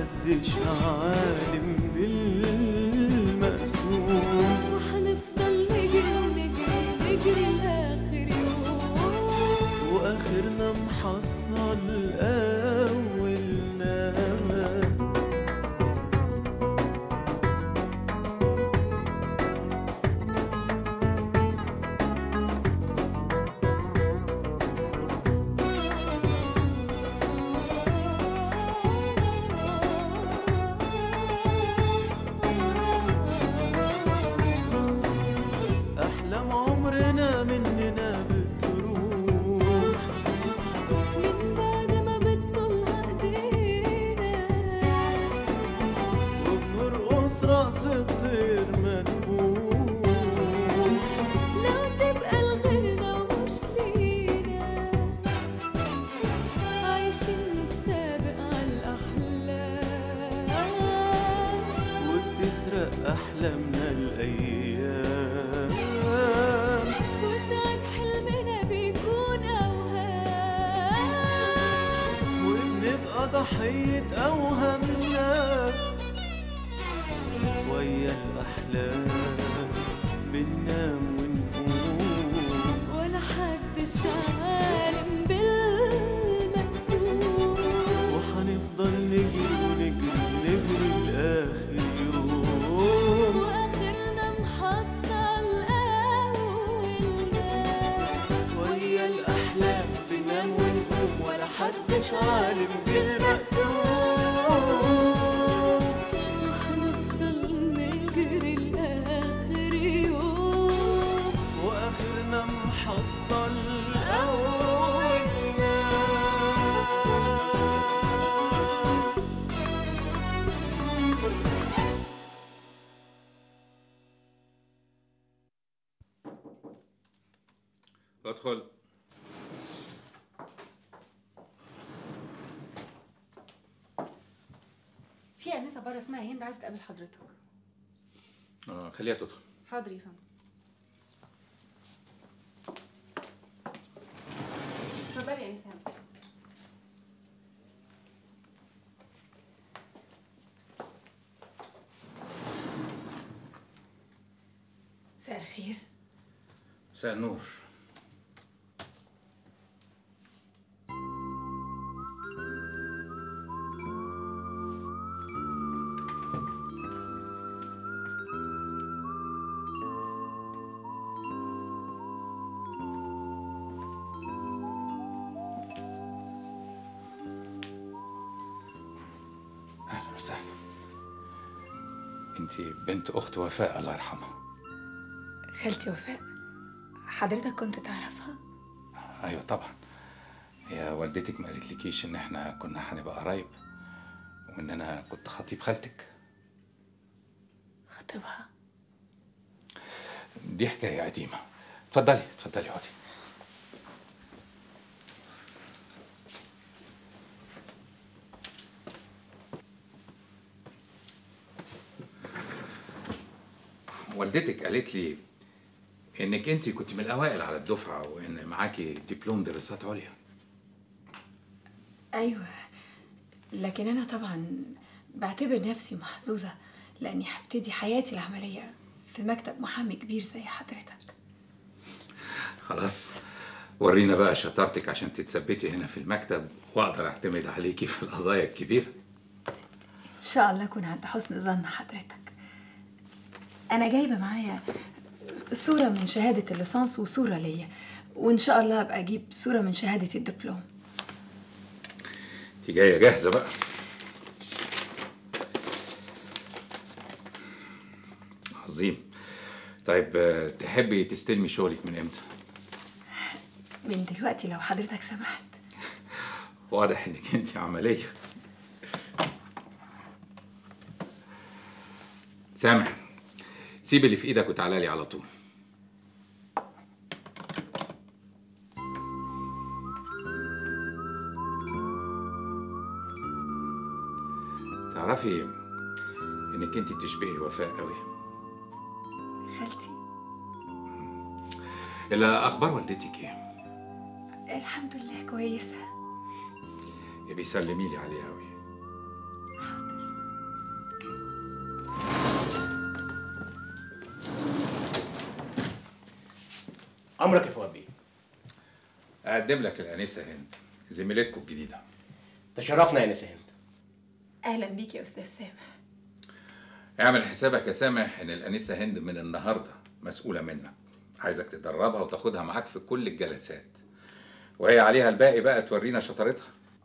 محدش عالم بالمقسوم وحنفضل نجري ونجري نجري لآخر يوم واخرنا محصل اولنا احلام عمرنا مننا بتروح من بعد ما بتطلع ايدينا وبنرقص راس الطير مدبوح لو تبقى لغيرنا ومش لينا عايشين نتسابق على الأحلام وبتسرق احلامنا الايام وساعات حلمنا بيكون أوهام وبنبقى ضحية أوهامنا ويا الأحلام بننام ونقوم ولا حدش عالم بالمقسوم وحنفضل نجري ونجري نجري لآخر يوم وآخرنا محصل أولنا ويا الأحلام بننام ونقوم ولا حدش عالم بالمقسوم وحنفضل نجري لآخر يوم وآخرنا محصل أولنا ادخل في انسه بره اسمها هند عايزه تقابل حضرتك اه خليها تدخل حاضر يا فندم اتفضلي يا انسه هند مساء الخير مساء النور اهلا وسهلا انت بنت اخت وفاء الله يرحمها خالتي وفاء حضرتك كنت تعرفها ايوه طبعا هي والدتك ما قالتلكيش ان احنا كنا هنبقى قرايب وان انا كنت خطيب خالتك خطيبها دي حكايه قديمه اتفضلي اتفضلي اقعدي والدتك قالت لي انك انت كنت من الاوائل على الدفعه وان معاكي دبلوم دراسات عليا ايوه لكن انا طبعا بعتبر نفسي محظوظه لاني هبتدي حياتي العمليه في مكتب محامي كبير زي حضرتك خلاص ورينا بقى شطارتك عشان تتثبتي هنا في المكتب واقدر اعتمد عليكي في القضايا الكبيره ان شاء الله اكون عند حسن ظن حضرتك انا جايبه معايا صوره من شهاده الليسانس وصوره ليا وان شاء الله ابقى اجيب صوره من شهاده الدبلوم انت جايه جاهزه بقى عظيم طيب آه، تحبي تستلمي شغلك من امتى من دلوقتي لو حضرتك سمحت واضح انك انت عمليه سامح سيب اللي في ايدك وتعالى لي على طول تعرفي انك انت بتشبهي وفاء قوي خالتي الا اخبار والدتك ايه الحمد لله كويسه يا بيسلمي لي عليها قوي حاضر امرك يا فؤاد بيه اقدم لك الانسه هند زميلتكم الجديده تشرفنا يا نسا هند اهلا بيك يا استاذ سامح اعمل حسابك يا سامح ان الانسه هند من النهارده مسؤوله منك عايزك تدربها وتاخدها معاك في كل الجلسات وهي عليها الباقي بقى تورينا شطارتها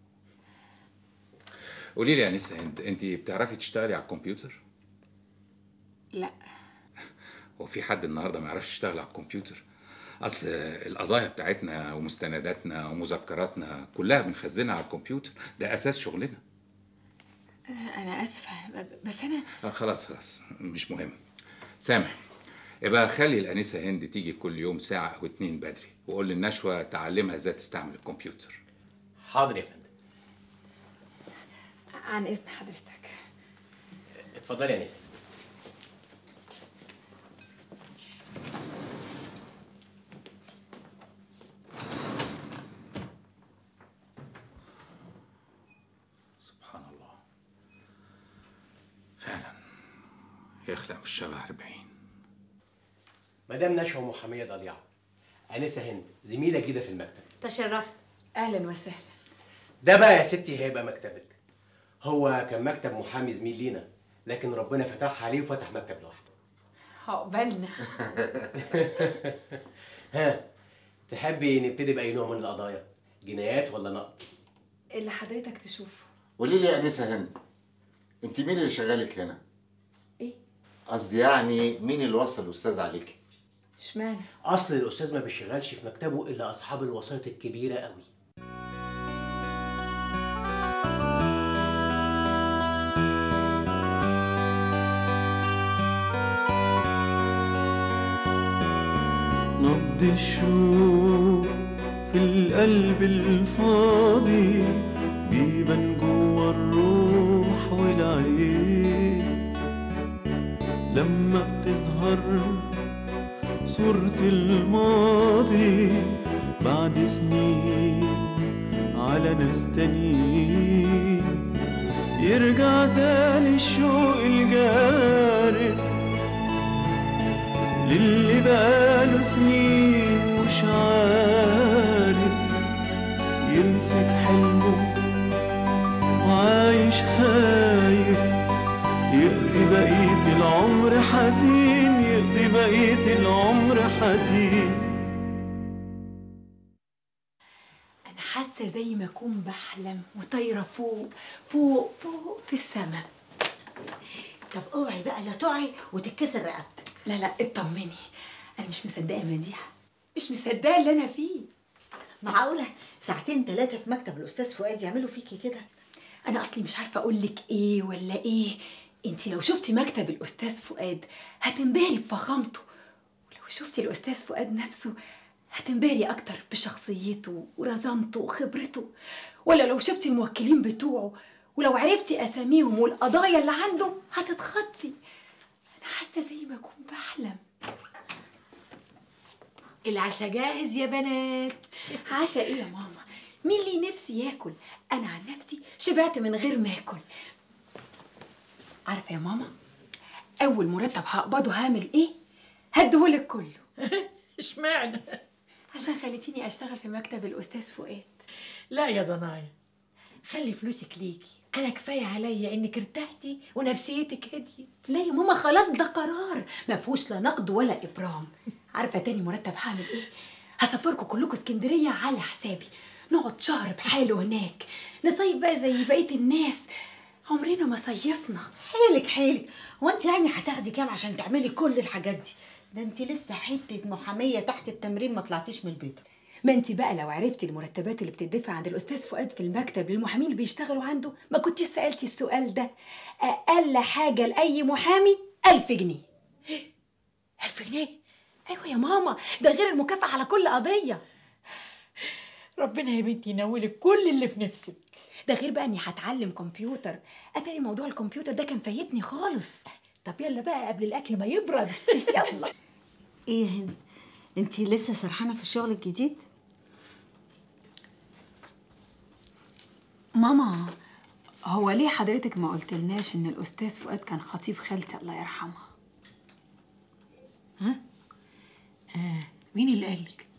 قولي لي يا انسه هند انت بتعرفي تشتغلي على الكمبيوتر لا هو في حد النهارده ما يعرفش يشتغل على الكمبيوتر اصل القضايا بتاعتنا ومستنداتنا ومذكراتنا كلها بنخزنها على الكمبيوتر ده اساس شغلنا انا انا اسفه ب- بس انا آه خلاص خلاص مش مهم سامح يبقى خلي الانسه هند تيجي كل يوم ساعه او اتنين بدري وقول للنشوه تعلمها ازاي تستعمل الكمبيوتر حاضر يا فندم عن اذن حضرتك اتفضلي يا نسا سبحان الله فعلا يخلق مش شبه 40 مدام نشوى محاميه ضليعه انسه هند زميله جديده في المكتب تشرفت اهلا وسهلا ده بقى يا ستي هيبقى مكتبك هو كان مكتب محامي زميل لينا لكن ربنا فتح عليه وفتح مكتب لوحده عقبالنا ها تحبي نبتدي باي نوع من القضايا جنايات ولا نقد اللي حضرتك تشوفه قولي لي يا انسه هند انت مين اللي شغالك هنا ايه قصدي يعني مين اللي وصل الاستاذ عليكي اشمعنى اصل الاستاذ ما بيشتغلش في مكتبه الا اصحاب الوسائط الكبيره قوي نبض الشوق في القلب الفاضي بيبان جوا الروح والعين لما بتظهر صورة الماضي بعد سنين على ناس تانيين يرجع تاني الشوق الجارف للي بقاله سنين مش عارف يمسك حلمه وعايش خايف يقضي بقية العمر حزين يقضي بقية العمر حزين انا حاسه زي ما اكون بحلم وطايره فوق فوق فوق في السماء طب اوعي بقى لا تقعي وتتكسر رقبتك لا لا اطمني انا مش مصدقه مديحه مش مصدقه اللي انا فيه معقوله ساعتين ثلاثه في مكتب الاستاذ فؤاد يعملوا فيكي كده انا اصلي مش عارفه اقول لك ايه ولا ايه انت لو شفتي مكتب الاستاذ فؤاد هتنبهري بفخامته ولو شفتي الاستاذ فؤاد نفسه هتنبهري اكتر بشخصيته ورزانته وخبرته ولا لو شفتي الموكلين بتوعه ولو عرفتي اساميهم والقضايا اللي عنده هتتخطي انا حاسه زي ما اكون بحلم العشاء جاهز يا بنات عشاء ايه يا ماما مين لي نفسي ياكل انا عن نفسي شبعت من غير ما اكل عارفه يا ماما اول مرتب هقبضه هعمل ايه هديهولك كله اشمعنى عشان خليتيني اشتغل في مكتب الاستاذ فؤاد لا يا ضنايا خلي فلوسك ليكي انا كفايه عليا انك ارتحتي ونفسيتك هديت لا يا ماما خلاص ده قرار ما فيهوش لا نقد ولا ابرام عارفه تاني مرتب هعمل ايه هسافركم كلكم اسكندريه على حسابي نقعد شهر بحاله هناك نصيف بقى زي بقيه الناس عمرنا ما صيفنا حيلك حيلك هو انت يعني هتاخدي كام عشان تعملي كل الحاجات دي ده انت لسه حته محاميه تحت التمرين ما طلعتيش من البيت ما انت بقى لو عرفتي المرتبات اللي بتدفع عند الاستاذ فؤاد في المكتب للمحامين اللي بيشتغلوا عنده ما كنتيش سالتي السؤال ده اقل حاجه لاي محامي ألف جنيه ألف جنيه ايوه يا ماما ده غير المكافاه على كل قضيه ربنا يا بنتي ينولك كل اللي في نفسك ده غير بقى اني هتعلم كمبيوتر اتاري موضوع الكمبيوتر ده كان فايتني خالص طب يلا بقى قبل الاكل ما يبرد يلا ايه يا هند انت لسه سرحانه في الشغل الجديد ماما هو ليه حضرتك ما قلتلناش ان الاستاذ فؤاد كان خطيب خالتي الله يرحمها مين اللي قالك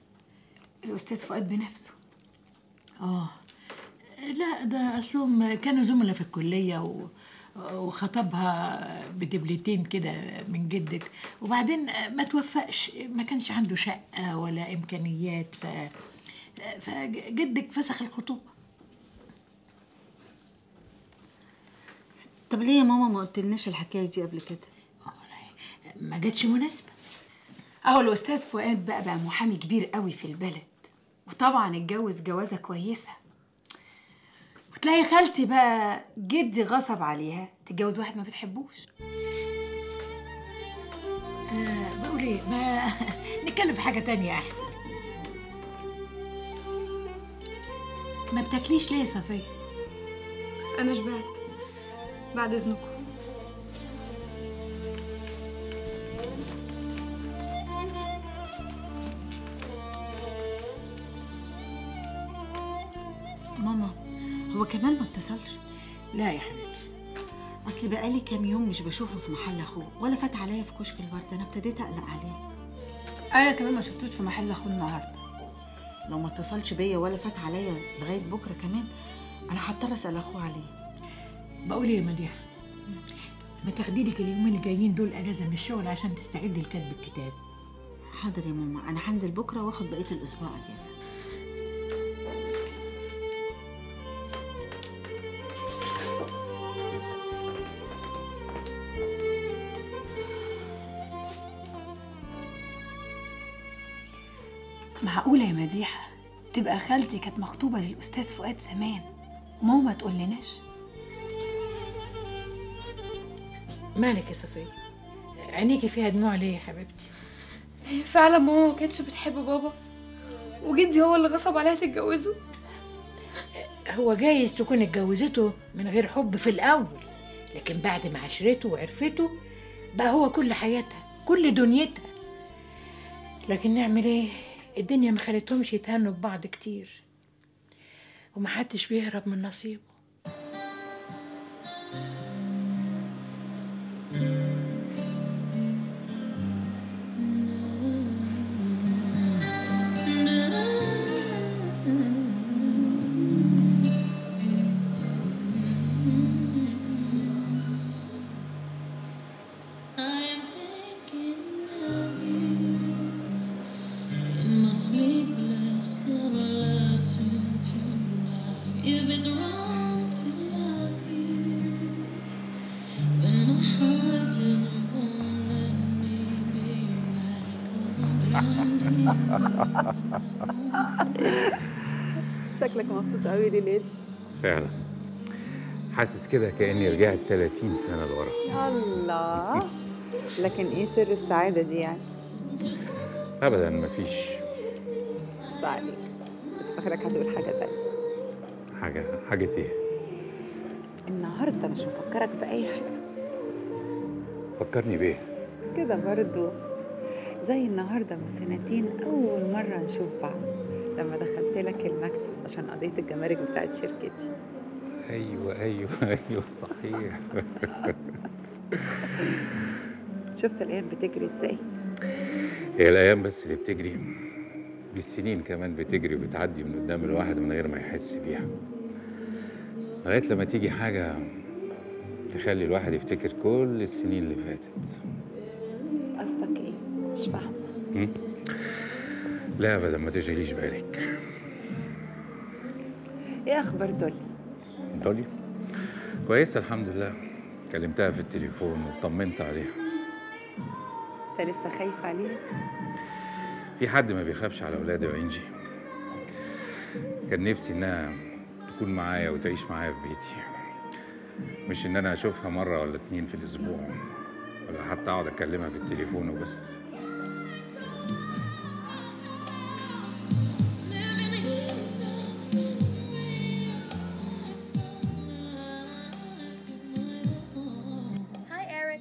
الاستاذ فؤاد بنفسه اه لا ده اصلهم كانوا زملاء في الكليه و... وخطبها بدبلتين كده من جدك وبعدين ما توفقش ما كانش عنده شقه ولا امكانيات ف فجدك فسخ الخطوبه طب ليه يا ماما ما قلتلناش الحكايه دي قبل كده ما جاتش مناسبه اهو الاستاذ فؤاد بقى بقى محامي كبير قوي في البلد وطبعا اتجوز جوازه كويسه وتلاقي خالتي بقى جدي غصب عليها تتجوز واحد ما بتحبوش آه بقول ايه ما نتكلم في حاجه تانية احسن ما بتاكليش ليه يا صفيه انا شبعت بعد اذنكم ماما هو كمال ما اتصلش لا يا حبيبتي اصل بقالي كام يوم مش بشوفه في محل اخوه ولا فات عليا في كشك الورد انا ابتديت اقلق عليه انا كمان ما شفتوش في محل اخوه النهارده لو ما اتصلش بيا ولا فات عليا لغايه بكره كمان انا هضطر اسال اخوه عليه بقول ايه يا مديحه ما تاخدي لك اليومين الجايين دول اجازه من الشغل عشان تستعدي لكتب الكتاب حاضر يا ماما انا هنزل بكره واخد بقيه الاسبوع اجازه معقولة يا مديحة تبقى خالتي كانت مخطوبة للأستاذ فؤاد زمان وماما ما تقولناش مالك يا صفيه عينيكي فيها دموع ليه يا حبيبتي هي فعلا ماما ما كانتش بتحب بابا وجدي هو اللي غصب عليها تتجوزه هو جايز تكون اتجوزته من غير حب في الاول لكن بعد ما عشرته وعرفته بقى هو كل حياتها كل دنيتها لكن نعمل ايه الدنيا ما خلتهمش يتهنوا ببعض كتير ومحدش بيهرب من نصيبه If it's wrong to love you, then my heart just won't let me be right. Cause I'm drowning. شكلك مبسوط قوي ليلى فعلا حاسس كده كاني رجعت 30 سنه لورا الله لكن ايه سر السعاده دي يعني ابدا مفيش عليك كنت فاكرك هتقول حاجه تانية حاجه حاجه ايه النهارده مش مفكرك باي حاجه فكرني بيه كده برضو زي النهارده من سنتين اول مره نشوف بعض لما دخلت لك المكتب عشان قضيه الجمارك بتاعت شركتي ايوه ايوه ايوه صحيح شفت الايام بتجري ازاي هي الايام بس اللي بتجري دي السنين كمان بتجري وبتعدي من قدام الواحد من غير ما يحس بيها لغايه لما تيجي حاجه تخلي الواحد يفتكر كل السنين اللي فاتت قصدك ايه مش فاهمه م? لا ابدا ما تشغليش بالك ايه اخبار دولي دولي كويسه الحمد لله كلمتها في التليفون وطمنت عليها انت لسه خايف عليها في حد ما بيخافش على اولاده يا انجي كان نفسي انها تكون معايا وتعيش معايا في بيتي مش ان انا اشوفها مره ولا اتنين في الاسبوع ولا حتى اقعد اكلمها في التليفون وبس Hi, Eric.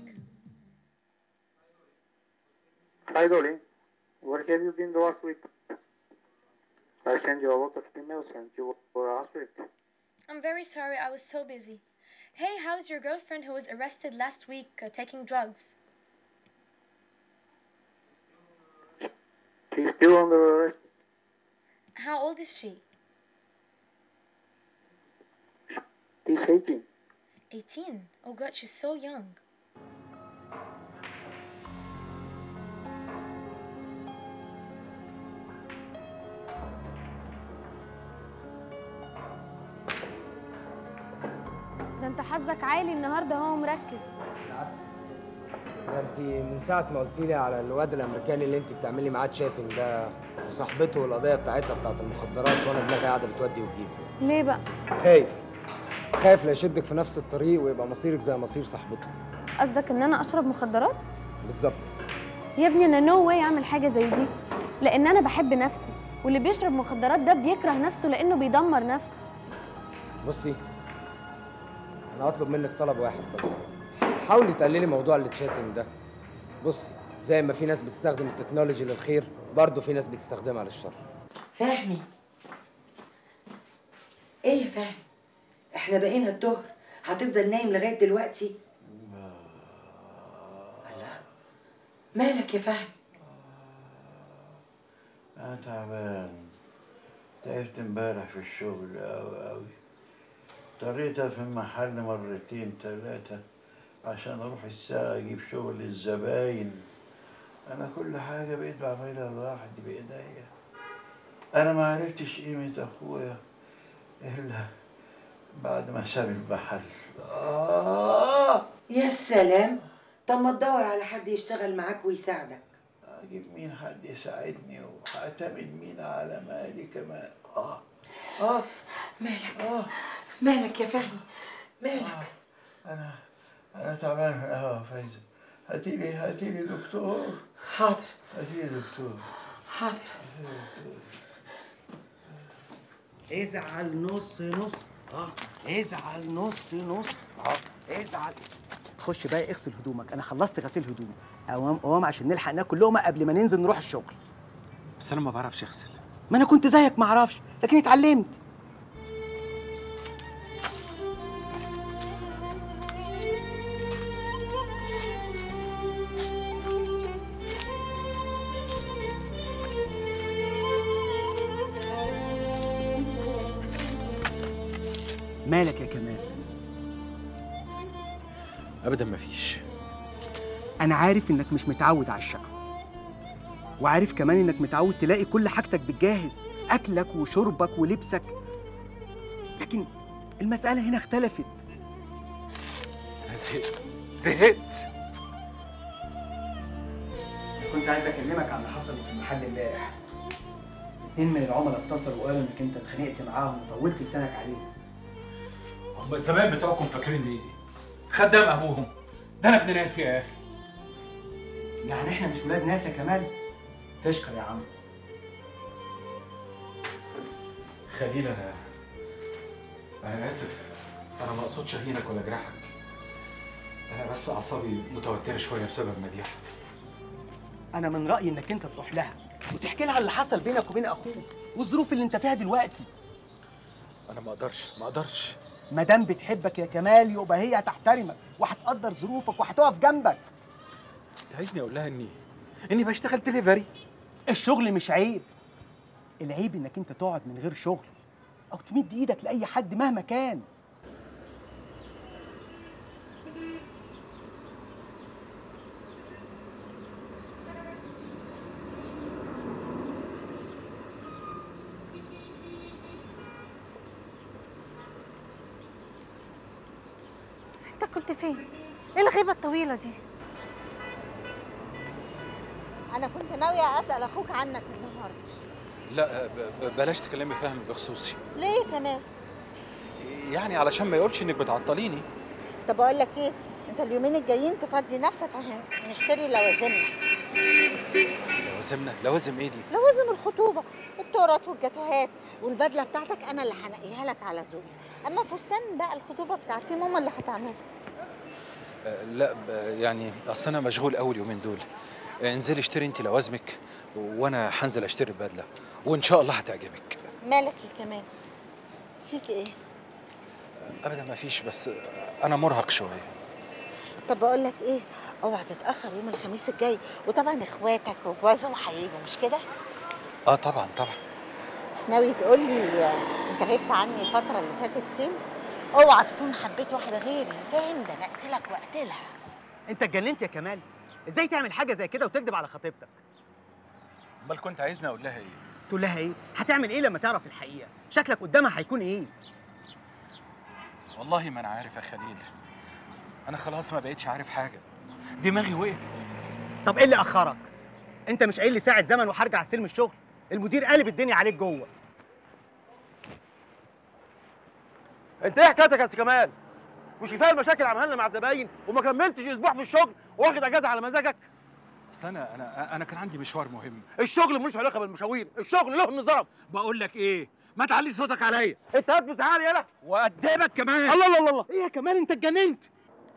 Hi, Dolly. Where have you been the last week? I sent you a lot of emails and you were answering. I'm very sorry, I was so busy. Hey, how's your girlfriend who was arrested last week uh, taking drugs? She's still under arrest. How old is she? She's 18. 18. Oh god, she's so young. ده انت حظك عالي النهارده هو مركز ده انت من ساعة ما قلت لي على الواد الأمريكاني اللي انت بتعملي معاه تشاتنج ده وصاحبته والقضية بتاعتها بتاعت المخدرات وأنا دماغي قاعدة بتودي وتجيب ليه بقى خايف خايف لا يشدك في نفس الطريق ويبقى مصيرك زي مصير صاحبته قصدك ان انا اشرب مخدرات بالظبط يا ابني انا نو واي اعمل حاجه زي دي لان انا بحب نفسي واللي بيشرب مخدرات ده بيكره نفسه لانه بيدمر نفسه بصي أنا هطلب منك طلب واحد بس حاولي تقللي موضوع التشاتنج ده بصي زي ما في ناس بتستخدم التكنولوجي للخير برضه في ناس بتستخدمها للشر فهمي ايه يا فهمي احنا بقينا الظهر هتفضل نايم لغايه دلوقتي لا مالك يا فهمي أنا تعبان تعبت امبارح في الشغل أوي أوي اضطريت في المحل مرتين تلاتة عشان أروح الساعة أجيب شغل الزباين أنا كل حاجة بقيت بعملها لوحدي بإيديا أنا ما عرفتش قيمة أخويا إلا بعد ما ساب المحل آه يا سلام طب ما تدور على حد يشتغل معاك ويساعدك أجيب مين حد يساعدني وهعتمد مين على مالي كمان آه آه مالك آه مالك يا فهمي مالك أنا أنا تعبان من القهوة يا فايزة هاتيلي هاتيلي دكتور حاضر هاتيلي دكتور حاضر ازعل نص نص اه ازعل نص نص اه ازعل خش بقى اغسل هدومك انا خلصت غسيل هدومي قوام قوام عشان نلحق ناكل لقمه قبل ما ننزل نروح الشغل بس انا ما بعرفش اغسل ما انا كنت زيك ما اعرفش لكن اتعلمت مالك يا كمال ابدا ما فيش انا عارف انك مش متعود على الشقه وعارف كمان انك متعود تلاقي كل حاجتك بالجاهز اكلك وشربك ولبسك لكن المساله هنا اختلفت انا زهقت زهقت كنت عايز اكلمك عن اللي حصل في المحل امبارح اتنين من العملاء اتصلوا وقالوا انك انت اتخانقت معاهم وطولت لسانك عليهم هم الزبائن بتوعكم فاكريني ايه خدام ابوهم ده انا ابن ناس يا اخي يعني احنا مش ولاد ناس يا كمال تشكر يا عم خليل انا انا اسف انا ما اقصدش اهينك ولا اجرحك انا بس اعصابي متوتره شويه بسبب مديحه انا من رايي انك انت تروح لها وتحكي لها اللي حصل بينك وبين اخوك والظروف اللي انت فيها دلوقتي انا ما اقدرش ما اقدرش ما دام بتحبك يا كمال يبقى هي هتحترمك وهتقدر ظروفك وهتقف جنبك انت عايزني اقول لها اني اني بشتغل دليفري الشغل مش عيب العيب انك انت تقعد من غير شغل او تمد ايدك لاي حد مهما كان انت كنت فين؟ ايه الغيبة الطويلة دي؟ أنا كنت ناوية أسأل أخوك عنك النهاردة لا ب- ب- بلاش تكلمي فهمي بخصوصي ليه كمان؟ يعني علشان ما يقولش انك بتعطليني طب أقول لك إيه؟ أنت اليومين الجايين تفضي نفسك عشان نشتري لوازمنا لوازمنا لوازم ايه دي لوازم الخطوبة التورت والجاتوهات والبدلة بتاعتك أنا اللي هنقيها لك على ذوقي أما فستان بقى الخطوبة بتاعتي ماما اللي هتعملها آه، لا ب- يعني اصل انا مشغول قوي اليومين دول آه، انزلي اشتري انت لوازمك وانا هنزل اشتري بدله وان شاء الله هتعجبك مالك يا كمان؟ فيك إيه؟ ابدا ما فيش بس آه، انا مرهق شويه طب بقول لك ايه اوعى تتاخر يوم الخميس الجاي وطبعا اخواتك وجوازهم هيجوا مش كده اه طبعا طبعا مش ناوي تقول لي انت غبت عني الفتره اللي فاتت فين اوعى تكون حبيت واحده غيري فاهم ده انا اقتلك واقتلها انت اتجننت يا كمال ازاي تعمل حاجه زي كده وتكذب على خطيبتك امال كنت عايزني اقول لها ايه تقول لها ايه هتعمل ايه لما تعرف الحقيقه شكلك قدامها هيكون ايه والله ما انا عارف يا خليل انا خلاص ما بقتش عارف حاجه دماغي وقفت طب ايه اللي اخرك انت مش قايل لي ساعه زمن وهرجع استلم الشغل المدير قلب الدنيا عليك جوه انت ايه حكايتك يا استاذ كمال؟ مش كفايه المشاكل عملها لنا مع الزباين وما كملتش اسبوع في الشغل واخد اجازه على مزاجك؟ اصل انا انا انا كان عندي مشوار مهم الشغل ملوش علاقه بالمشاوير، الشغل له نظام بقول لك ايه ما تعليش صوتك عليا انت هات بزعلي يالا وقدامك كمان الله الله الله الله ايه يا كمال انت اتجننت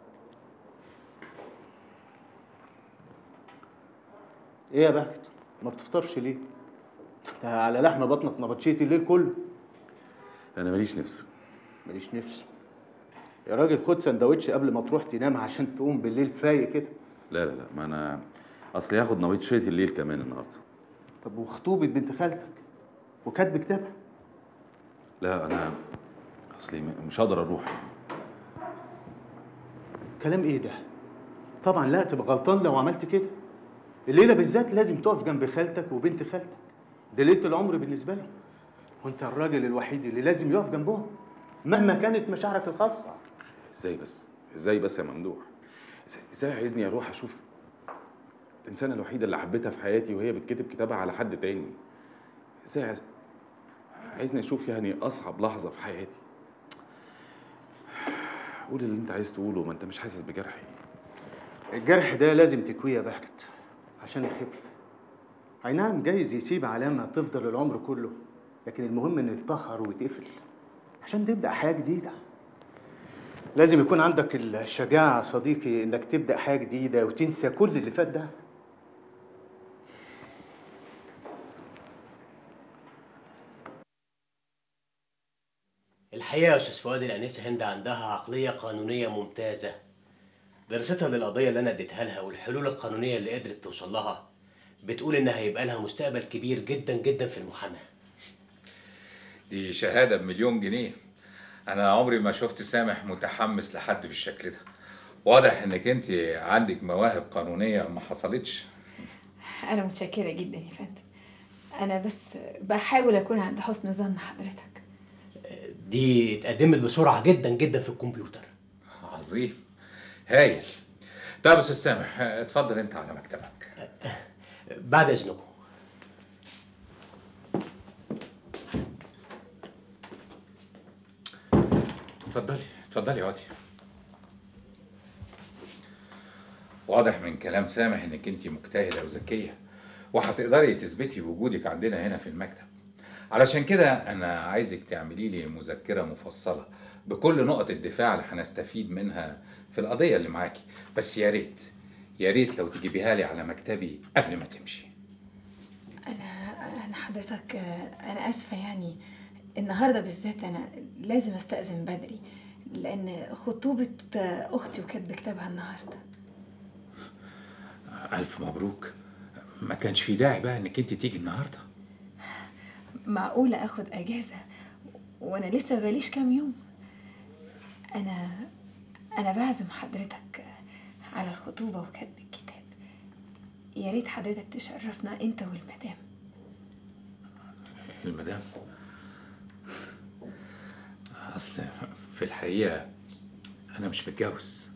ايه يا بهجت ما بتفطرش ليه انت على لحم بطنك نبطشيت الليل كله انا ماليش نفس ماليش نفس يا راجل خد سندوتش قبل ما تروح تنام عشان تقوم بالليل فايق كده لا لا لا ما انا اصلي هاخد نويت شريط الليل كمان النهارده طب وخطوبه بنت خالتك وكاتب كتابها لا انا اصلي م- مش هقدر اروح كلام ايه ده طبعا لا تبقى غلطان لو عملت كده الليله بالذات لازم تقف جنب خالتك وبنت خالتك دي ليله العمر بالنسبه لهم وانت الراجل الوحيد اللي لازم يقف جنبهم مهما كانت مشاعرك الخاصه ازاي بس ازاي بس يا ممدوح إزاي- ازاي عايزني اروح اشوف الانسانه الوحيده اللي حبيتها في حياتي وهي بتكتب كتابها على حد تاني ازاي عايز... عايزني اشوف يعني اصعب لحظه في حياتي قول اللي انت عايز تقوله ما انت مش حاسس بجرحي الجرح ده لازم تكويه يا بهجت عشان يخف اي نعم جايز يسيب علامه تفضل العمر كله لكن المهم انه يتطهر ويتقفل عشان تبدا حياه جديده لازم يكون عندك الشجاعه صديقي انك تبدا حياه جديده وتنسى كل اللي فات ده الحقيقة يا أستاذ فؤاد الأنسة هند عندها عقلية قانونية ممتازة دراستها للقضية اللي أنا اديتها لها والحلول القانونية اللي قدرت توصل لها بتقول إنها هيبقى لها مستقبل كبير جدا جدا في المحاماة دي شهادة بمليون جنيه أنا عمري ما شفت سامح متحمس لحد بالشكل ده واضح إنك أنت عندك مواهب قانونية ما حصلتش أنا متشكرة جدا يا فندم أنا بس بحاول أكون عند حسن ظن حضرتك دي اتقدمت بسرعة جدا جدا في الكمبيوتر عظيم هايل طب يا أستاذ سامح اتفضل أنت على مكتبك بعد إذنكم اتفضلي اتفضلي اقعدي واضح من كلام سامح انك انت مجتهده وذكيه وهتقدري تثبتي وجودك عندنا هنا في المكتب علشان كده انا عايزك تعملي لي مذكره مفصله بكل نقط الدفاع اللي هنستفيد منها في القضيه اللي معاكي بس يا ريت يا ريت لو تجيبيها لي على مكتبي قبل ما تمشي أنا أنا حضرتك أنا آسفة يعني النهاردة بالذات أنا لازم أستأذن بدري لأن خطوبة أختي وكاتبة كتابها النهاردة الف مبروك ما كانش في داعي بقى انك انت تيجي النهارده معقولة أخد أجازة وأنا لسه بقاليش كام يوم أنا أنا بعزم حضرتك على الخطوبة وكتب الكتاب يا ريت حضرتك تشرفنا أنت والمدام المدام اصل في الحقيقه انا مش متجوز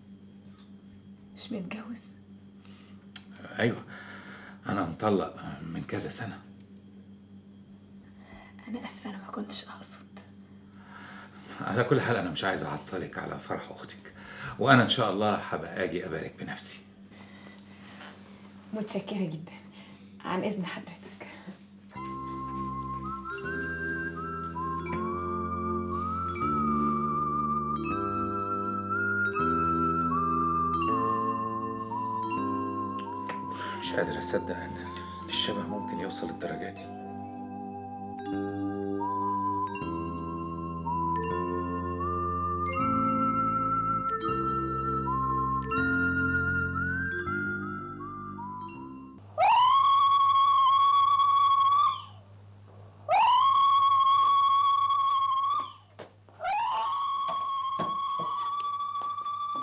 مش متجوز ايوه انا مطلق من كذا سنه أنا آسفة أنا ما كنتش أقصد على كل حال انا مش عايز اعطلك على فرح اختك وانا ان شاء الله هبقى اجي ابارك بنفسي متشكرة جدا عن إذن حضرتك مش قادر اصدق ان الشبه ممكن يوصل للدرجات دي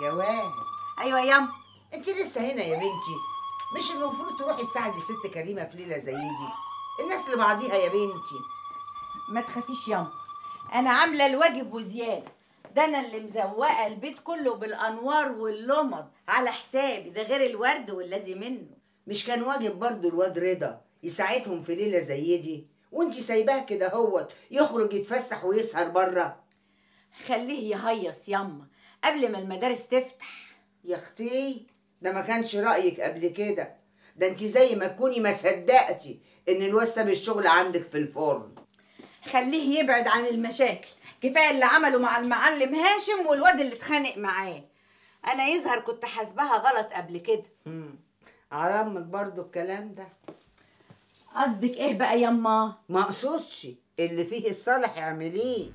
جواهر ايوه ياما انت لسه هنا يا بنتي مش المفروض تروحي تساعدي ست كريمه في ليله زي دي الناس لبعضيها يا بنتي ما تخافيش ياما انا عامله الواجب وزياده ده انا اللي مزوقه البيت كله بالانوار واللمض على حسابي ده غير الورد والذي منه مش كان واجب برضو الواد رضا يساعدهم في ليله زي دي وانت سايباه كده هوت يخرج يتفسح ويسهر بره خليه يهيص ياما قبل ما المدارس تفتح يا اختي ده ما كانش رايك قبل كده ده انت زي ما تكوني ما صدقتي ان الواد ساب الشغل عندك في الفرن خليه يبعد عن المشاكل كفايه اللي عمله مع المعلم هاشم والواد اللي اتخانق معاه انا يظهر كنت حاسباها غلط قبل كده مم. على امك برضو الكلام ده قصدك ايه بقى يما ما اقصدش اللي فيه الصالح اعمليه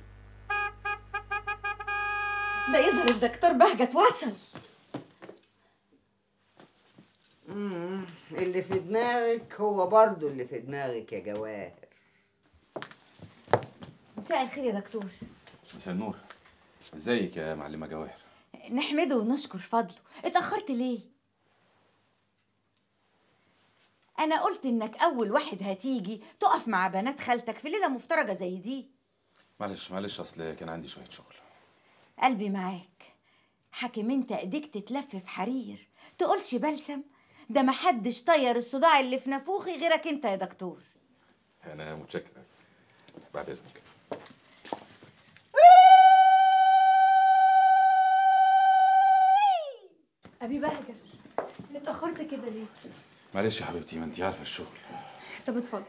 ده يظهر الدكتور بهجت وصل مم. اللي في دماغك هو برضو اللي في دماغك يا جواهر مساء الخير يا دكتور مساء النور ازيك يا معلمه جواهر نحمده ونشكر فضله اتأخرت ليه؟ أنا قلت إنك أول واحد هتيجي تقف مع بنات خالتك في ليلة مفترجة زي دي معلش معلش اصل كان عندي شويه شغل قلبي معاك حاكم انت ايديك تتلف في حرير تقولش بلسم ده محدش طير الصداع اللي في نافوخي غيرك انت يا دكتور انا متشكر أوي. بعد اذنك ابي بهجت اتاخرت كده ليه معلش يا حبيبتي ما انت عارفه الشغل طب اتفضل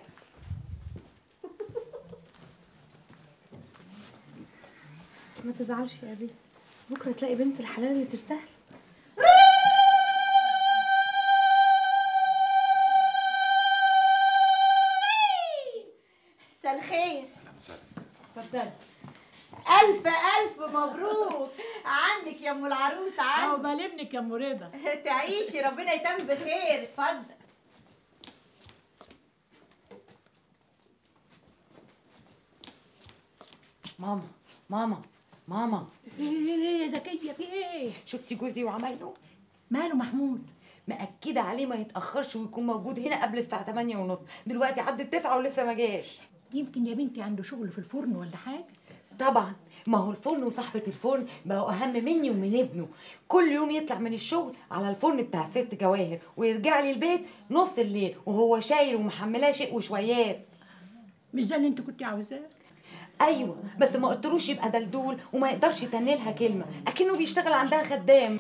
ما تزعلش يا ابي بكره تلاقي بنت الحلال اللي تستاهل مساء الخير مساء اتفضلي ألف ألف مبروك عنك يا أم العروس عنك عقبال ابنك يا أم رضا تعيشي ربنا يتم بخير اتفضل ماما ماما ماما ايه يا زكية في ايه؟ شفتي جوزي وعمايله ماله محمود؟ مأكدة عليه ما يتأخرش ويكون موجود هنا قبل الساعة 8 ونص دلوقتي عدت 9 ولسه ما جاش يمكن يا بنتي عنده شغل في الفرن ولا حاجة طبعا ما هو الفرن وصاحبة الفرن بقوا أهم مني ومن ابنه كل يوم يطلع من الشغل على الفرن بتاع ست جواهر ويرجع لي البيت نص الليل وهو شايل ومحملاه شيء وشويات مش ده اللي انت كنت عاوزاه؟ ايوه بس ما قلتلوش يبقى دلدول وما يقدرش يتنلها كلمه اكنه بيشتغل عندها خدام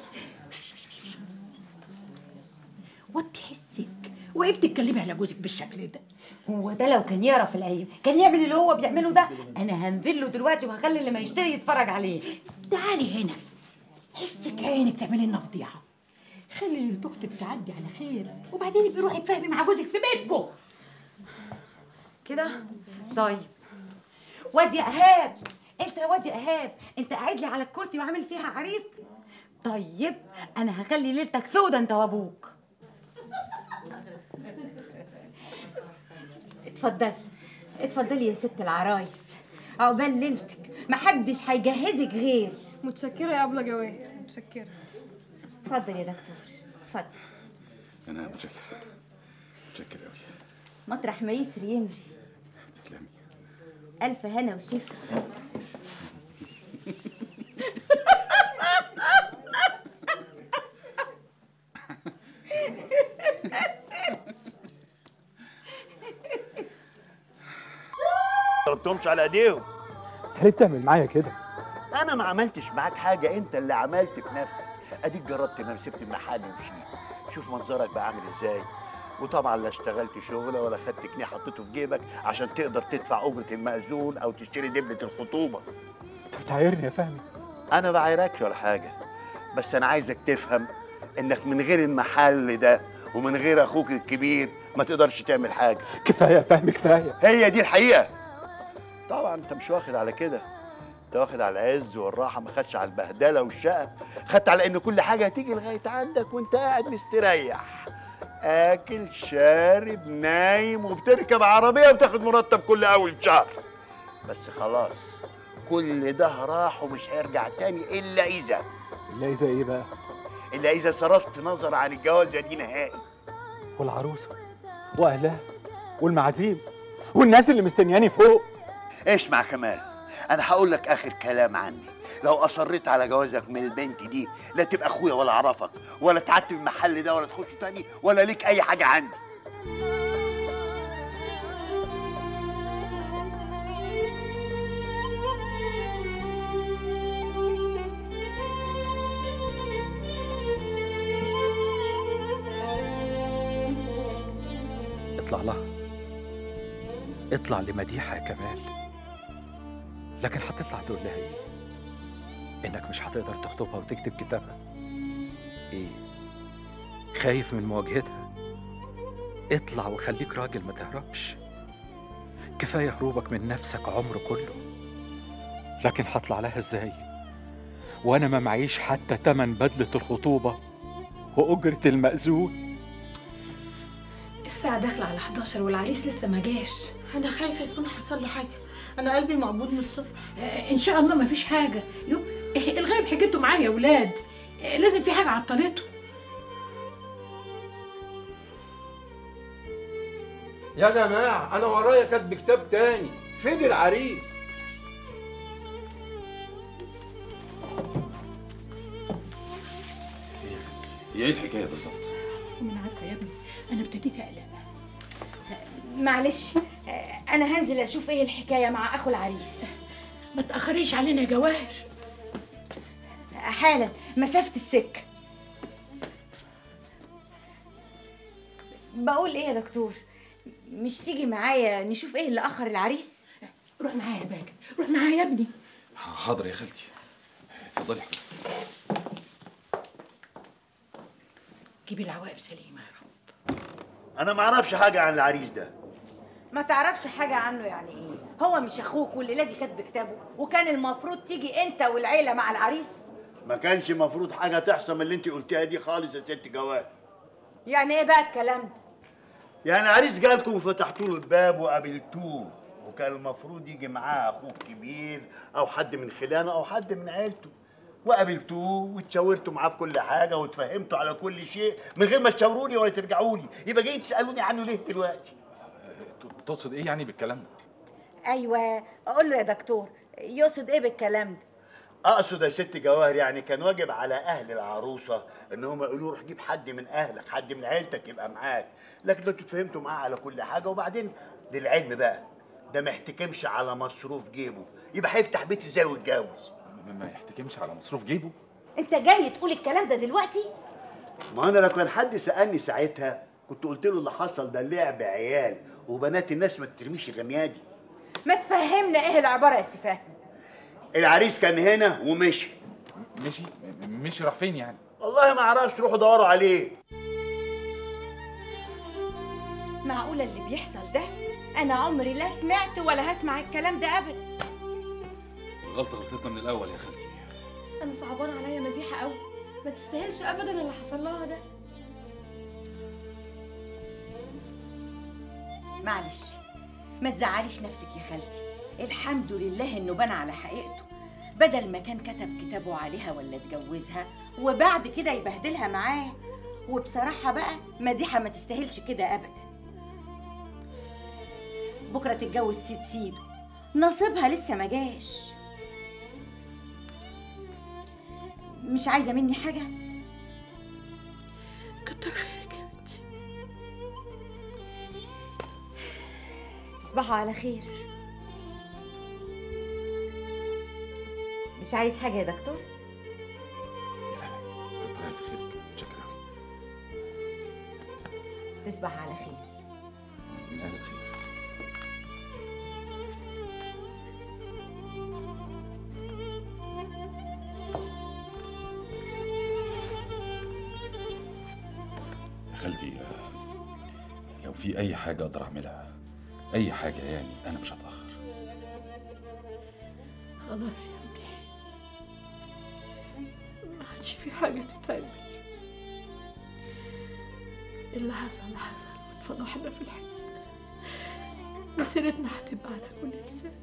وطي حسك وايه بتتكلمي على جوزك بالشكل ده؟ هو ده لو كان يعرف العيب كان يعمل اللي هو بيعمله ده انا هنزل له دلوقتي وهخلي اللي ما يشتري يتفرج عليه تعالي هنا حسك عينك تعملي لنا فضيحه خلي اللي اختك تعدي على خير وبعدين ابقي روحي تفهمي مع جوزك في بيتكم كده طيب واد يا ايهاب انت يا واد يا ايهاب انت قاعد لي على الكرسي وعامل فيها عريس طيب انا هخلي ليلتك سودة انت وابوك اتفضلي اتفضلي يا ست العرايس عقبال ليلتك محدش هيجهزك غيري متشكره يا ابله جواهر متشكره اتفضل يا دكتور اتفضل انا متشكر متشكر قوي مطرح ما يسري يمري تسلمي الف هنا وشفا ضربتهمش على ايديهم انت ليه بتعمل معايا كده؟ انا ما عملتش معاك حاجه انت اللي عملت في نفسك اديك جربت ان انا سبت المحل ومشيت شوف منظرك بقى عامل ازاي وطبعا لا اشتغلت شغله ولا خدت جنيه حطيته في جيبك عشان تقدر تدفع اجره المأذون او تشتري دبله الخطوبه انت بتعايرني يا فهمي انا بعايركش ولا حاجه بس انا عايزك تفهم انك من غير المحل ده ومن غير اخوك الكبير ما تقدرش تعمل حاجه كفايه يا فهمي كفايه هي دي الحقيقه طبعا انت مش واخد على كده انت واخد على العز والراحه ما خدش على البهدله والشقه خدت على ان كل حاجه هتيجي لغايه عندك وانت قاعد مستريح اكل شارب نايم وبتركب عربيه وبتاخد مرتب كل اول شهر بس خلاص كل ده راح ومش هيرجع تاني الا اذا إلا إذا إيه بقى؟ الا اذا صرفت نظر عن الجوازه دي نهائي والعروسة وأهلها والمعازيم والناس اللي مستنياني فوق اسمع كمال انا هقول لك اخر كلام عني لو اصريت على جوازك من البنت دي لا تبقى اخويا ولا اعرفك ولا تعتب المحل ده ولا تخش تاني ولا ليك اي حاجه عندي اطلع لها اطلع لمديحة يا كمال لكن هتطلع تقول لها ايه انك مش هتقدر تخطبها وتكتب كتابها ايه خايف من مواجهتها اطلع وخليك راجل ما تهربش كفاية هروبك من نفسك عمر كله لكن هطلع لها ازاي وانا ما معيش حتى تمن بدلة الخطوبة وأجرة المأذون الساعة داخلة على 11 والعريس لسه ما جاش انا خايفه يكون حصل له حاجه انا قلبي مقبوض من الصبح ان شاء الله ما فيش حاجه يو الغايب حكيته معاه يا ولاد لازم في حاجه عطلته يا جماعة أنا ورايا كاتب كتاب تاني فين العريس؟ هي ايه الحكايه بالظبط؟ ومن عارفه يا ابني انا ابتديت اقلق معلش آه، انا هنزل اشوف ايه الحكايه مع اخو العريس ما تاخريش علينا يا جواهر حالا مسافه السكه بقول ايه يا دكتور مش تيجي معايا نشوف ايه اللي اخر العريس روح معايا يا باجر روح معايا يا ابني حاضر يا خالتي اتفضلي يا حبيبتي. جيبي العواقب سليمه يا رب انا ما اعرفش حاجه عن العريس ده ما تعرفش حاجه عنه يعني ايه هو مش اخوك والليله دي كاتب كتابه وكان المفروض تيجي انت والعيله مع العريس ما كانش المفروض حاجه تحصل من اللي انت قلتيها دي خالص يا ست جواد يعني ايه بقى الكلام ده يعني عريس جالكم وفتحتوا له الباب وقابلتوه وكان المفروض يجي معاه اخوه كبير او حد من خلانه او حد من عيلته وقابلتوه واتشاورتوا معاه في كل حاجه واتفهمتوا على كل شيء من غير ما تشاوروني ولا ترجعوا لي يبقى جايين تسالوني عنه ليه دلوقتي تقصد ايه يعني بالكلام ده؟ ايوه اقول له يا دكتور يقصد ايه بالكلام ده اقصد يا ست جواهر يعني كان واجب على اهل العروسه ان هم يقولوا روح جيب حد من اهلك حد من عيلتك يبقى معاك لكن انتوا اتفهمتوا معاه على كل حاجه وبعدين للعلم بقى ده ما يحتكمش على مصروف جيبه يبقى هيفتح بيت ازاي ويتجوز ما- ما يحتكمش على مصروف جيبه انت جاي تقول الكلام ده دلوقتي ما انا لو كان حد سالني ساعتها كنت قلت له اللي حصل ده لعب عيال وبنات الناس ما ترميش الرميه دي ما تفهمنا ايه العباره يا سفاه العريس كان هنا ومشي مشي مشي راح فين يعني؟ والله ما اعرفش روحوا دوروا عليه معقوله اللي بيحصل ده انا عمري لا سمعت ولا هسمع الكلام ده ابدا الغلطه غلطتنا من الاول يا خالتي انا صعبان عليا مديحه قوي ما تستاهلش ابدا اللي حصل لها ده معلش ما تزعليش نفسك يا خالتي الحمد لله انه بان على حقيقته بدل ما كان كتب كتابه عليها ولا اتجوزها وبعد كده يبهدلها معاه وبصراحة بقى مديحة ما تستاهلش كده أبدا بكرة تتجوز سيد سيدو نصيبها لسه ما جاش مش عايزة مني حاجة كتر خيرك يا بنتي تصبحوا على خير مش عايز حاجة يا دكتور كتر الف خيرك متشكر قوي تصبح على خير من اهل الخير يا خالتي آه، لو في اي حاجه اقدر اعملها اي حاجه يعني انا مش هتاخر خلاص يا ابني ما عادش في حاجة تتعمل اللي حصل حصل واتفضحنا في الحياة مسيرتنا هتبقى على كل لسان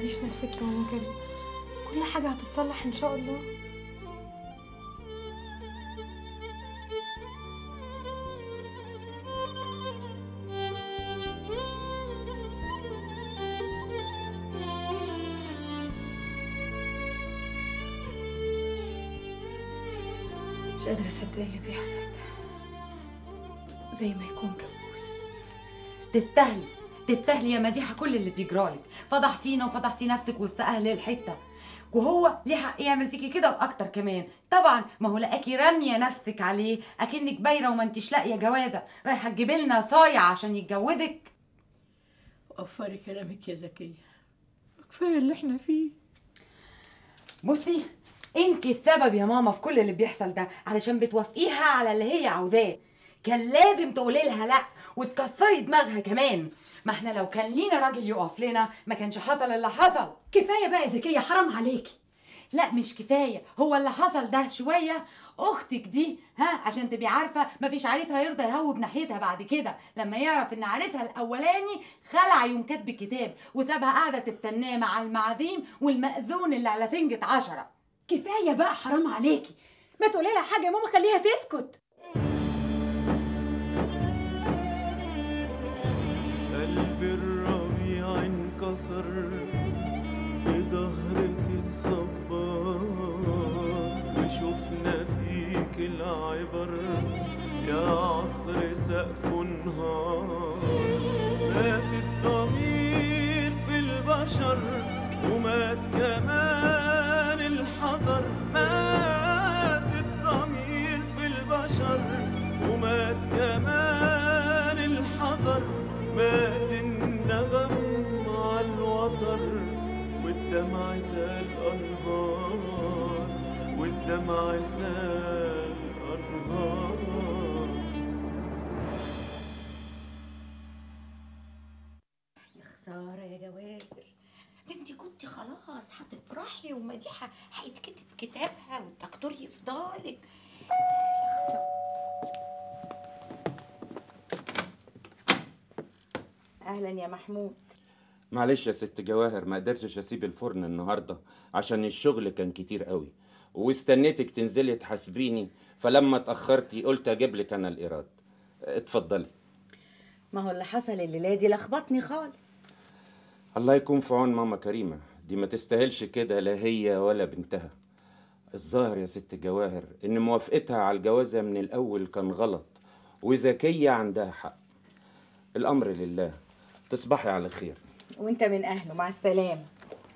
تزعليش نفسك يا ماما كريم كل حاجة هتتصلح إن شاء الله مش قادرة أصدق اللي بيحصل ده زي ما يكون كابوس تستاهلي تستاهلي يا مديحه كل اللي بيجرالك فضحتينا وفضحتي نفسك وسط اهل الحته وهو ليه حق يعمل فيكي كده واكتر كمان طبعا ما هو لقاكي راميه نفسك عليه اكنك بايره وما انتش لاقيه جوازه رايحه تجيبي لنا صايع عشان يتجوزك وفري كلامك يا زكية كفاية اللي احنا فيه بصي انت السبب يا ماما في كل اللي بيحصل ده علشان بتوافقيها على اللي هي عاوزاه كان لازم تقولي لها لا وتكسري دماغها كمان ما احنا لو كان لينا راجل يقف لنا ما كانش حصل اللي حصل كفايه بقى يا زكيه حرام عليكي لا مش كفايه هو اللي حصل ده شويه اختك دي ها عشان تبقي عارفه مفيش عريس هيرضى يهوب ناحيتها بعد كده لما يعرف ان عريسها الاولاني خلع يوم كاتب الكتاب وسابها قاعده تستناه مع المعازيم والمأذون اللي على سنجة عشرة كفاية بقى حرام عليكي ما تقولي لها حاجة يا ماما خليها تسكت قلب الربيع انكسر في زهرة الصبار وشفنا فيك العبر يا عصر سقف نهار مات الضمير في البشر ومات كمان الحذر مات الضمير في البشر ومات كمان الحذر مات النغم على الوتر والدمع سال أنهار والدمع سال أنهار يا خسارة يا جواهر ده انت كنت خلاص هتفرحي ومديحة هيتكتب كتابها والدكتور يفضلك يا خسارة أهلا يا محمود معلش يا ست جواهر ما قدرتش اسيب الفرن النهارده عشان الشغل كان كتير قوي واستنيتك تنزلي تحاسبيني فلما اتاخرتي قلت اجيب لك انا الايراد اتفضلي ما هو اللي حصل الليلة دي لخبطني خالص الله يكون في عون ماما كريمه دي ما تستاهلش كده لا هي ولا بنتها الظاهر يا ست جواهر ان موافقتها على الجوازه من الاول كان غلط وذكيه عندها حق الامر لله تصبحي على خير وانت من أهله مع السلامة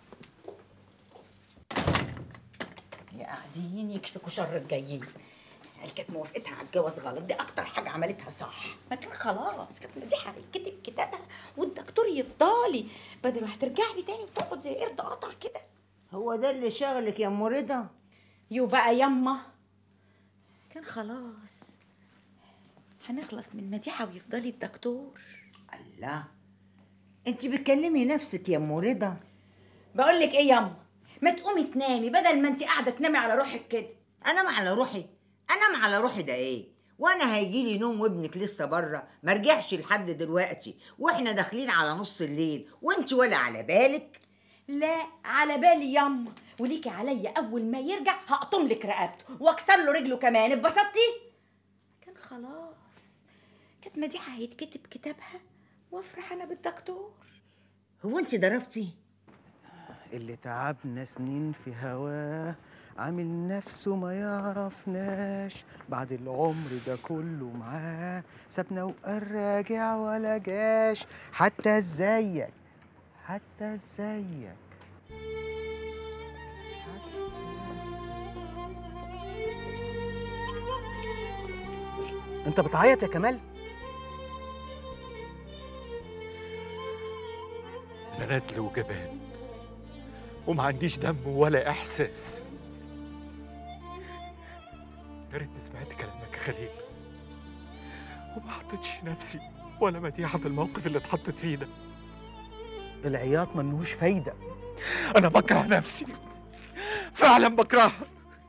يا قاعدين يكفيكوا شر الجايين قال كانت موافقتها على الجواز غلط دي اكتر حاجه عملتها صح ما كان خلاص كانت مديحه هيتكتب كتابها والدكتور يفضلي بدل ما هترجع لي تاني وتقعد زي قرد قطع كده هو ده اللي شغلك يا ام رضا يو بقى يما كان خلاص هنخلص من مديحه ويفضلي الدكتور الله انت بتكلمي نفسك يا ام رضا بقول لك ايه يما ما تقومي تنامي بدل ما انت قاعده تنامي على روحك كده انام على روحي انام على روحي ده ايه وانا هيجي لي نوم وابنك لسه بره ما رجعش لحد دلوقتي واحنا داخلين على نص الليل وانت ولا على بالك لا على بالي يما وليكي عليا اول ما يرجع هقطم لك رقبته واكسر له رجله كمان اتبسطتي كان خلاص كانت مديحه هيتكتب كتابها وافرح انا بالدكتور هو انت ضربتي اللي تعبنا سنين في هواه عامل نفسه ما يعرفناش بعد العمر ده كله معاه سابنا وقال راجع ولا جاش حتى ازيك حتى ازيك انت بتعيط يا كمال انا ندل وجبان وما عنديش دم ولا احساس يا ريتني سمعت كلامك يا خليل وما حطيتش نفسي ولا مديحه في الموقف اللي اتحطت فيه ده العياط ملوش فايده انا بكره نفسي فعلا بكرهها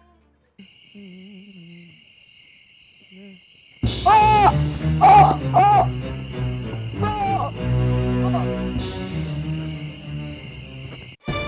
آه آه آه آه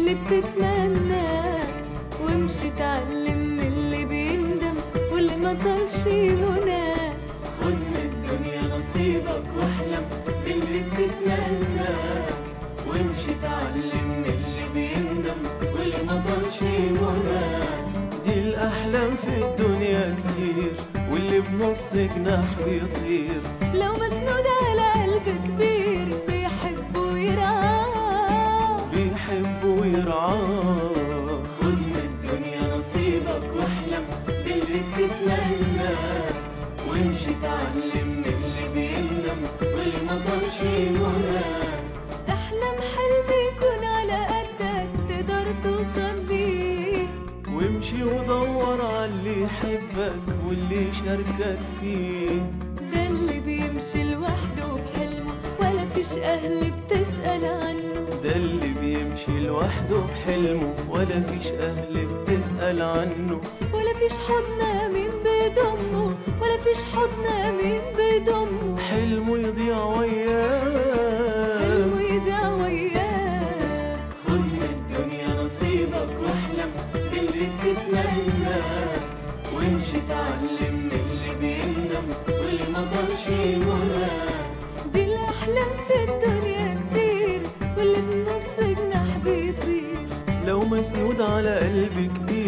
باللي بتتمناه وامشي اتعلم من اللي بيندم واللي ما طالش هناه خد من الدنيا نصيبك واحلم باللي بتتمناه وامشي اتعلم من اللي بيندم واللي ما طالش هناه دي الأحلام في الدنيا كتير واللي بنص جناح بيطير لو مسنود على قلب كبير بيحب ويرعاه بيحب ويرعاه خد من الدنيا نصيبك واحلم باللي بتتمناه وامشي اتعلم من اللي بيندم واللي ما طالش هناه احلم حلم يكون على قدك تقدر توصل ليه وامشي ودور على اللي يحبك واللي يشاركك فيه ده اللي بيمشي لوحده بحلمه ولا فيش أهل بتسأل عنه ده اللي بيمشي لوحده بحلمه ولا فيش أهل بتسأل عنه ولا فيش حضن مين بيضمه ولا فيش حضن مين بيضمه حلمه يضيع وياه حلمه يضيع وياه خد من الدنيا نصيبك واحلم باللي بتتمناه وامشي اتعلم من اللي بيندم واللي ما ضلش هناه دي الأحلام في الدنيا كتير واللي بنص جناح بيطير لو مسنود على قلب كبير